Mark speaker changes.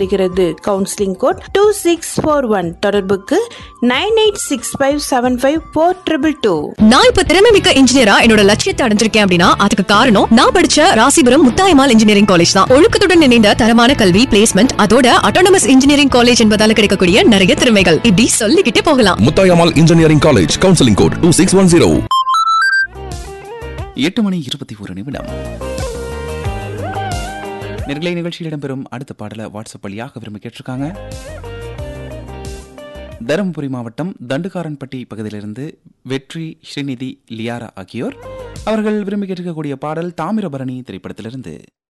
Speaker 1: வருகிறது counselling code two six four one தொடர்புக்கு nine eight six five seven five four triple two
Speaker 2: நான் இப்ப திறமை மிக்க இன்ஜினியரா என்னோட லட்சியத்தை அடைஞ்சிருக்கேன் அப்படின்னா அதுக்கு காரணம் நான் படிச்ச ராசிபுரம் முத்தாயமால் இன்ஜினியரிங் காலேஜ் தான் ஒழுக்கத்துடன் இணைந்த தரமான கல்வி பிளேஸ்மெண்ட் அதோட அட்டானமஸ் இன்ஜினியரிங் காலேஜ் என்பதால கிடைக்கக்கூடிய நிறைய திறமைகள் இப்படி சொல்லிக்கிட்டே போகலாம்
Speaker 3: Muthayammal engineering college counselling code two six one zero
Speaker 4: எட்டு மணி இருபத்தி ஒரு நிமிடம் நேர்களை நிகழ்ச்சியில் இடம்பெறும் அடுத்த பாடலை வாட்ஸ்அப் வழியாக விரும்பி கேட்டிருக்காங்க தருமபுரி மாவட்டம் தண்டுகாரன்பட்டி பகுதியிலிருந்து வெற்றி ஸ்ரீநிதி லியாரா ஆகியோர் அவர்கள் விரும்பி கேட்டிருக்கக்கூடிய பாடல் தாமிரபரணி திரைப்படத்திலிருந்து